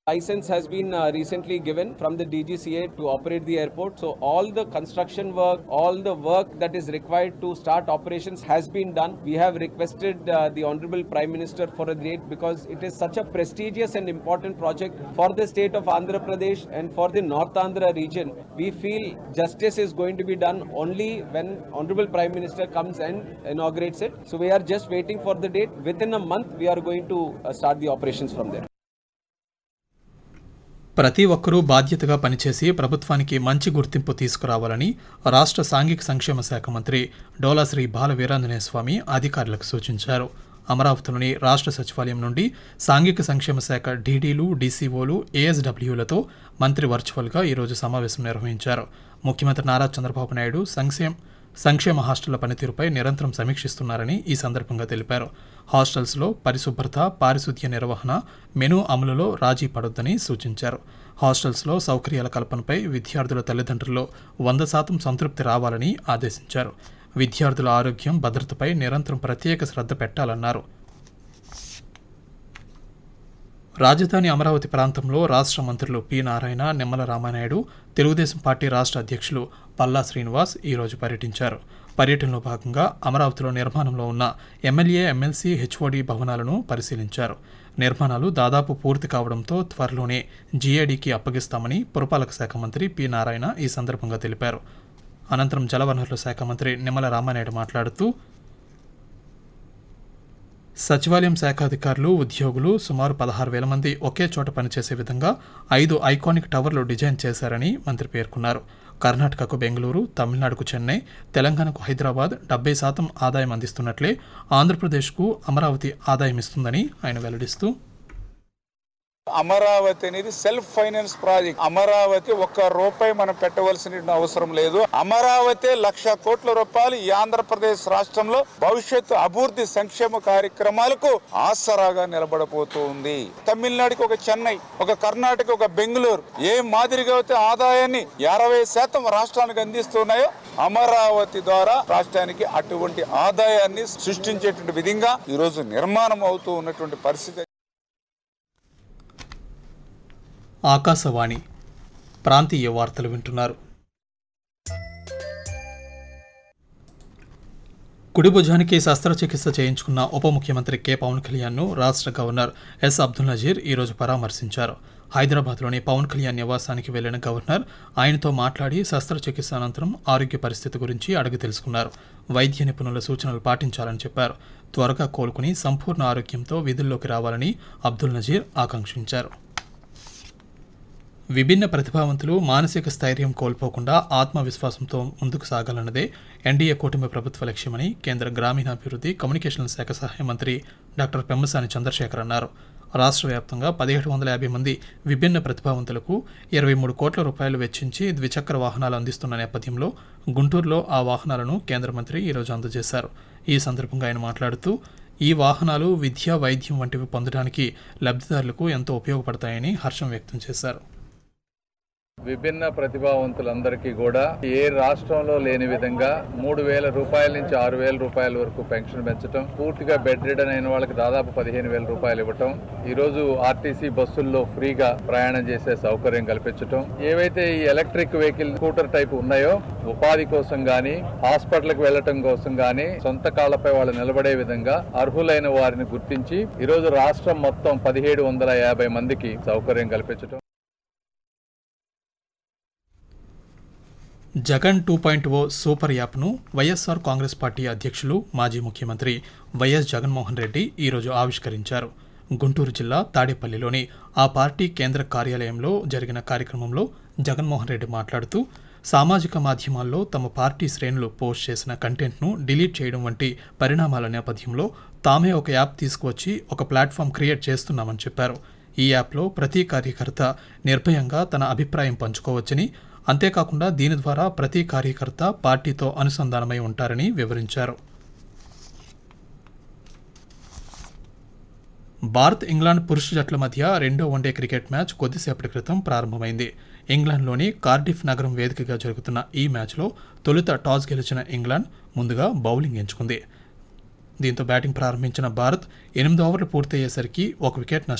License has been uh, recently given from the DGCA to operate the airport. So all the construction work, all the work that is required to start operations has been done. We have requested uh, the Honorable Prime Minister for a date because it is such a prestigious and important project for the state of Andhra Pradesh and for the North Andhra region. We feel justice is going to be done only when Honorable Prime Minister comes and inaugurates it. So we are just waiting for the date. Within a month, we are going to uh, start the operations from there. ప్రతి ఒక్కరూ బాధ్యతగా పనిచేసి ప్రభుత్వానికి మంచి గుర్తింపు తీసుకురావాలని రాష్ట్ర సాంఘిక సంక్షేమ శాఖ మంత్రి డోలాశ్రీ బాల వీరాంజనేయ స్వామి అధికారులకు సూచించారు అమరావతిలోని రాష్ట్ర సచివాలయం నుండి సాంఘిక సంక్షేమ శాఖ డీడీలు డీసీఓలు ఏఎస్డబ్ల్యూలతో మంత్రి వర్చువల్గా ఈరోజు సమావేశం నిర్వహించారు ముఖ్యమంత్రి నారా చంద్రబాబు నాయుడు సంక్షేమ సంక్షేమ హాస్టళ్ల పనితీరుపై నిరంతరం సమీక్షిస్తున్నారని ఈ సందర్భంగా తెలిపారు హాస్టల్స్లో పరిశుభ్రత పారిశుద్ధ్య నిర్వహణ మెను అమలులో రాజీ పడొద్దని సూచించారు హాస్టల్స్లో సౌకర్యాల కల్పనపై విద్యార్థుల తల్లిదండ్రుల్లో వంద శాతం సంతృప్తి రావాలని ఆదేశించారు విద్యార్థుల ఆరోగ్యం భద్రతపై నిరంతరం ప్రత్యేక శ్రద్ధ పెట్టాలన్నారు రాజధాని అమరావతి ప్రాంతంలో రాష్ట్ర మంత్రులు పి నారాయణ నిమ్మల రామానాయుడు తెలుగుదేశం పార్టీ రాష్ట్ర అధ్యక్షులు పల్లా శ్రీనివాస్ ఈరోజు పర్యటించారు పర్యటనలో భాగంగా అమరావతిలో నిర్మాణంలో ఉన్న ఎమ్మెల్యే ఎమ్మెల్సీ హెచ్ఓడి భవనాలను పరిశీలించారు నిర్మాణాలు దాదాపు పూర్తి కావడంతో త్వరలోనే జీఏడీకి అప్పగిస్తామని పురపాలక శాఖ మంత్రి పి నారాయణ ఈ సందర్భంగా తెలిపారు అనంతరం జలవనరుల శాఖ మంత్రి నిమ్మల రామానాయుడు మాట్లాడుతూ సచివాలయం శాఖ అధికారులు ఉద్యోగులు సుమారు పదహారు వేల మంది ఒకే చోట పనిచేసే విధంగా ఐదు ఐకానిక్ టవర్లు డిజైన్ చేశారని మంత్రి పేర్కొన్నారు కర్ణాటకకు బెంగళూరు తమిళనాడుకు చెన్నై తెలంగాణకు హైదరాబాద్ డెబ్బై శాతం ఆదాయం అందిస్తున్నట్లే ఆంధ్రప్రదేశ్కు అమరావతి ఆదాయం ఇస్తుందని ఆయన వెల్లడిస్తూ అమరావతి అనేది సెల్ఫ్ ఫైనాన్స్ ప్రాజెక్ట్ అమరావతి ఒక్క రూపాయి మనం పెట్టవలసిన అవసరం లేదు అమరావతి లక్ష కోట్ల రూపాయలు ఈ ఆంధ్రప్రదేశ్ రాష్ట్రంలో భవిష్యత్తు అభివృద్ధి సంక్షేమ కార్యక్రమాలకు ఆసరాగా నిలబడబోతూ ఉంది తమిళనాడుకి ఒక చెన్నై ఒక కర్ణాటక ఒక బెంగళూరు ఏ మాదిరిగా అయితే ఆదాయాన్ని అరవై శాతం రాష్ట్రానికి అందిస్తున్నాయో అమరావతి ద్వారా రాష్ట్రానికి అటువంటి ఆదాయాన్ని సృష్టించేటువంటి విధంగా ఈరోజు నిర్మాణం అవుతూ ఉన్నటువంటి పరిస్థితి ఆకాశవాణి ప్రాంతీయ వార్తలు వింటున్నారు కుడి భుజానికి శస్త్రచికిత్స చేయించుకున్న ఉప ముఖ్యమంత్రి కె పవన్ కళ్యాణ్ను రాష్ట్ర గవర్నర్ ఎస్ అబ్దుల్ నజీర్ ఈరోజు పరామర్శించారు హైదరాబాద్లోని పవన్ కళ్యాణ్ నివాసానికి వెళ్లిన గవర్నర్ ఆయనతో మాట్లాడి శస్త్రచికిత్స అనంతరం ఆరోగ్య పరిస్థితి గురించి అడిగి తెలుసుకున్నారు వైద్య నిపుణుల సూచనలు పాటించాలని చెప్పారు త్వరగా కోలుకుని సంపూర్ణ ఆరోగ్యంతో విధుల్లోకి రావాలని అబ్దుల్ నజీర్ ఆకాంక్షించారు విభిన్న ప్రతిభావంతులు మానసిక స్థైర్యం కోల్పోకుండా ఆత్మవిశ్వాసంతో ముందుకు సాగాలన్నదే ఎన్డీఏ కూటమి ప్రభుత్వ లక్ష్యమని కేంద్ర గ్రామీణాభివృద్ధి కమ్యూనికేషన్ల శాఖ సహాయ మంత్రి డాక్టర్ పెమ్మసాని చంద్రశేఖర్ అన్నారు రాష్ట్ర వ్యాప్తంగా పదిహేడు వందల యాభై మంది విభిన్న ప్రతిభావంతులకు ఇరవై మూడు కోట్ల రూపాయలు వెచ్చించి ద్విచక్ర వాహనాలు అందిస్తున్న నేపథ్యంలో గుంటూరులో ఆ వాహనాలను కేంద్ర మంత్రి ఈరోజు అందజేశారు ఈ సందర్భంగా ఆయన మాట్లాడుతూ ఈ వాహనాలు విద్య వైద్యం వంటివి పొందడానికి లబ్ధిదారులకు ఎంతో ఉపయోగపడతాయని హర్షం వ్యక్తం చేశారు విభిన్న ప్రతిభావంతులందరికీ కూడా ఏ రాష్ట్రంలో లేని విధంగా మూడు వేల రూపాయల నుంచి ఆరు వేల రూపాయల వరకు పెన్షన్ పెంచడం పూర్తిగా బెడ్ రిడన్ అయిన వాళ్ళకి దాదాపు పదిహేను వేల రూపాయలు ఇవ్వటం ఈ రోజు ఆర్టీసీ బస్సుల్లో ఫ్రీగా ప్రయాణం చేసే సౌకర్యం కల్పించటం ఏవైతే ఈ ఎలక్ట్రిక్ వెహికల్ స్కూటర్ టైప్ ఉన్నాయో ఉపాధి కోసం గాని హాస్పిటల్కి వెళ్లటం కోసం గాని సొంత కాళ్లపై వాళ్ళు నిలబడే విధంగా అర్హులైన వారిని గుర్తించి ఈ రోజు రాష్ట్రం మొత్తం పదిహేడు వందల యాభై మందికి సౌకర్యం కల్పించటం Jagan two point O super యాప్ను వైఎస్ఆర్ కాంగ్రెస్ పార్టీ అధ్యక్షులు మాజీ ముఖ్యమంత్రి వైఎస్ జగన్మోహన్ రెడ్డి ఈరోజు ఆవిష్కరించారు గుంటూరు జిల్లా తాడేపల్లిలోని ఆ పార్టీ కేంద్ర కార్యాలయంలో జరిగిన కార్యక్రమంలో జగన్మోహన్ రెడ్డి మాట్లాడుతూ సామాజిక మాధ్యమాల్లో తమ పార్టీ శ్రేణులు పోస్ట్ చేసిన కంటెంట్ను డిలీట్ చేయడం వంటి పరిణామాల నేపథ్యంలో తామే ఒక యాప్ తీసుకువచ్చి ఒక ప్లాట్ఫామ్ క్రియేట్ చేస్తున్నామని చెప్పారు ఈ యాప్లో ప్రతి కార్యకర్త నిర్భయంగా తన అభిప్రాయం పంచుకోవచ్చని అంతేకాకుండా దీని ద్వారా ప్రతి కార్యకర్త పార్టీతో అనుసంధానమై ఉంటారని వివరించారు భారత్ ఇంగ్లాండ్ పురుష జట్ల మధ్య రెండో వన్డే క్రికెట్ మ్యాచ్ కొద్దిసేపటి క్రితం ప్రారంభమైంది ఇంగ్లాండ్లోని కార్డిఫ్ నగరం వేదికగా జరుగుతున్న ఈ మ్యాచ్లో తొలుత టాస్ గెలిచిన ఇంగ్లాండ్ ముందుగా బౌలింగ్ ఎంచుకుంది దీంతో బ్యాటింగ్ ప్రారంభించిన భారత్ ఎనిమిది ఓవర్లు పూర్తయ్యేసరికి ఒక వికెట్ నష్టం